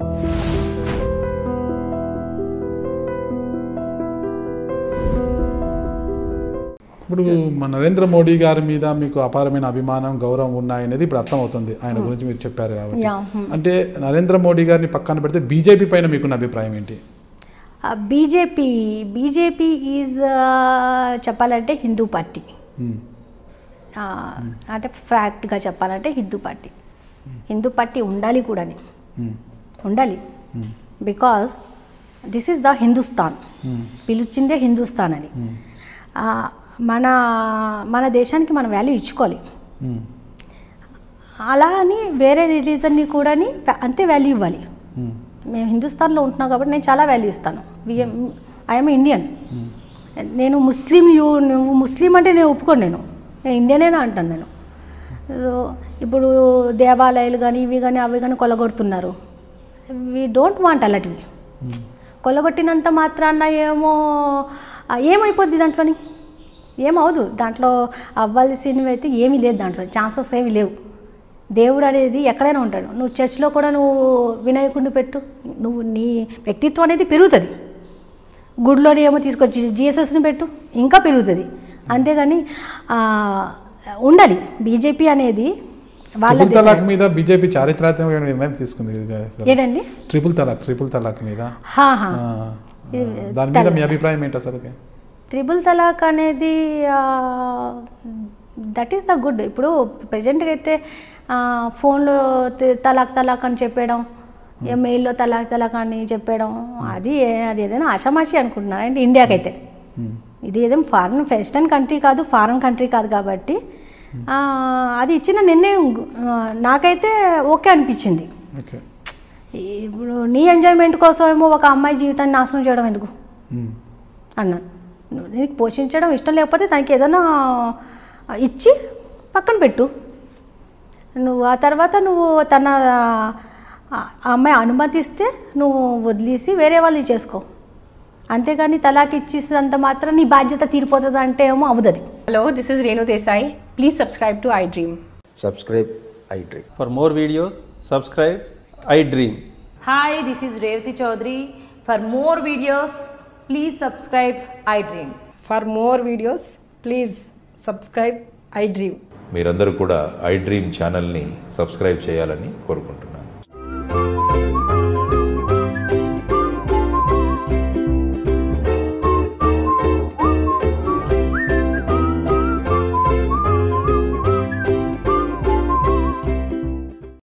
ఇప్పుడు మన నరేంద్ర మోడీ గారి మీద మీకు అపారమైన అభిమానం గౌరవం ఉన్నాయనేది ఇప్పుడు అర్థమవుతుంది ఆయన గురించి మీరు చెప్పారు కాబట్టి యా అంటే నరేంద్ర మోడీ గారిని పక్కన పెడితే బీజేపీ పైన మీకున్న అభిప్రాయం ఏంటి బీజేపీ బీజేపీ ఈజ్ చెప్పాలంటే హిందూ పార్టీ ఉమ్, ఆ, అంటే ఫ్యాక్ట్గా చెప్పాలంటే హిందూ పార్టీ హిందూ పార్టీ ఉండాలి కూడాని ఉమ్, ఉండాలి um, because this is the Hindustan um, పిలిచిందే హిందుస్థాన్ అని ఉమ్, ఆ, మన మన దేశానికి మనం వాల్యూ ఇచ్చుకోవాలి ఉమ్, అలా అని వేరే రిలీజన్ని కూడా అంతే వాల్యూ ఇవ్వాలి ఉమ్, మేము హిందుస్థాన్లో ఉంటున్నాం కాబట్టి నేను చాలా వాల్యూ ఇస్తాను ఐఎమ్ ఇండియన్ ఉమ్, నేను ముస్లిం యూ నువ్వు ముస్లిం అంటే నేను ఒప్పుకోను నేను నేను ఇండియనేనా అంటాను నేను సో ఇప్పుడు దేవాలయాలు కానీ ఇవి కానీ అవి కానీ కొలగొడుతున్నారు వీ డోంట్ వాంట్ అలాంటివి ఉమ్. కొలగొట్టినంత మాత్రాన ఏమో ఆ, ఏమైపోద్ది దాంట్లోని ఏమవదు దాంట్లో అవ్వాల్సినవి అయితే ఏమీ లేదు దాంట్లో ఛాన్సెస్ ఏమీ లేవు దేవుడు అనేది ఎక్కడైనా ఉంటాడు నువ్వు చర్చిలో కూడా నువ్వు వినాయకుడిని పెట్టు నువ్వు నీ వ్యక్తిత్వం అనేది పెరుగుతుంది గుడిలోని ఏమో తీసుకొచ్చి జీసస్ని పెట్టు ఇంకా పెరుగుతుంది అంతేగాని ఆ, ఉండాలి బీజేపీ అనేది వాళ్ళ ట్రిపుల్ తలాక్ మీద బీజేపీ చారిత్రాత్మకమైన నిర్ణయం తీసుకుంది ఏంటండి ట్రిపుల్ తలాక్ ట్రిపుల్ తలాక్ మీద హా హా ఆ, దాని మీద మీ అభిప్రాయం ఏంటి అసలు త్రిబుల్ తలాక్ అనేది దట్ ఈస్ ద గుడ్ ఇప్పుడు ప్రజెంట్గా అయితే ఆ, ఫోన్లో తి- తలాక్ తలాక్ అని చెప్పడం ఏ మెయిల్లో తలాక్ తలాక్ అని చెప్పడం అది ఏ- అది ఏదైనా ఆషామాషి అనుకుంటున్నారు అంటే ఇండియాకైతే ఉమ్, ఇది ఏదేం ఫారెన్ వెస్టర్న్ కంట్రీ కాదు ఫారెన్ కంట్రీ కాదు కాబట్టి ఆ, అది ఇచ్చిన నిర్ణయం ఆ, నాకైతే ఓకే అనిపించింది ఓకే ఇప్పుడు నీ ఎంజాయ్మెంట్ కోసం ఏమో ఒక అమ్మాయి జీవితాన్ని నాశనం చేయడం ఎందుకు ఉమ్, అన్నాను నువ్వు నీకు పోషించడం ఇష్టం లేకపోతే తనకి ఏదైనా ఇచ్చి పక్కన పెట్టు నువ్వు ఆ తర్వాత నువ్వు తన ఆ అమ్మాయి అనుమతిస్తే నువ్వు వదిలేసి వేరే వాళ్ళు చేసుకో అంతేగాని తలాకి ఇచ్చేసినంత మాత్రం నీ బాధ్యత తీరిపోతుంది అంటే ఏమో అవదది Hello, this is Renu Desai. Please subscribe to iDream. subscribe iDream. For more videos, subscribe I Dream. Hi, this is Revati Chaudhary. For more videos, please subscribe iDream. For more videos, please subscribe iDream. మీరందరూ కూడా I dream ఛానల్ని subscribe చేయాలని కోరుకుంటున్నాను